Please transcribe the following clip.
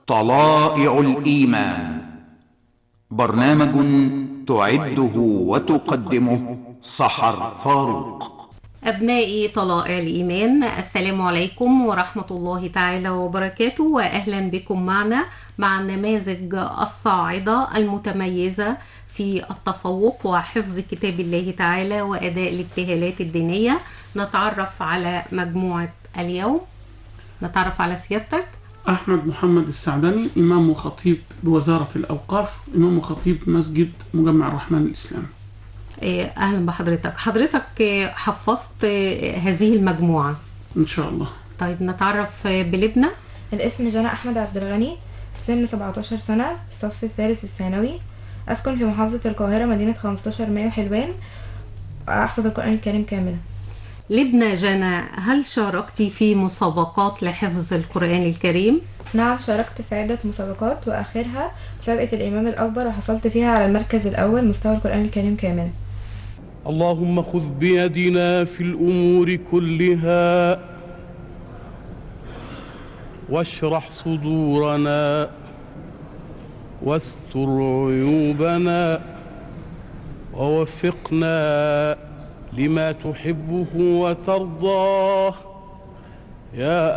طلائع الإيمان برنامج تعده وتقدمه صحر فاروق أبنائي طلائع الإيمان السلام عليكم ورحمة الله تعالى وبركاته وأهلا بكم معنا مع النماذج الصاعدة المتميزة في التفوق وحفظ كتاب الله تعالى وأداء الابتهالات الدينية نتعرف على مجموعة اليوم نتعرف على سيادتك أحمد محمد السعدني إمام وخطيب بوزارة الأوقاف إمام وخطيب مسجد مجمع الرحمن الإسلامي إيه، أهلا بحضرتك حضرتك إيه، حفظت إيه، هذه المجموعة إن شاء الله طيب نتعرف بلبنى الاسم جنى أحمد عبد الغني السن 17 سنة الصف الثالث الثانوي أسكن في محافظة القاهرة مدينة 15 مايو حلوان أحفظ القرآن الكريم كاملا لبنى جنى هل شاركتي في مسابقات لحفظ القرآن الكريم؟ نعم شاركت في عدة مسابقات وآخرها مسابقة الإمام الأكبر وحصلت فيها على المركز الأول مستوى القرآن الكريم كاملا اللهم خذ بيدنا في الأمور كلها واشرح صدورنا واستر عيوبنا ووفقنا لما تحبه وترضاه يا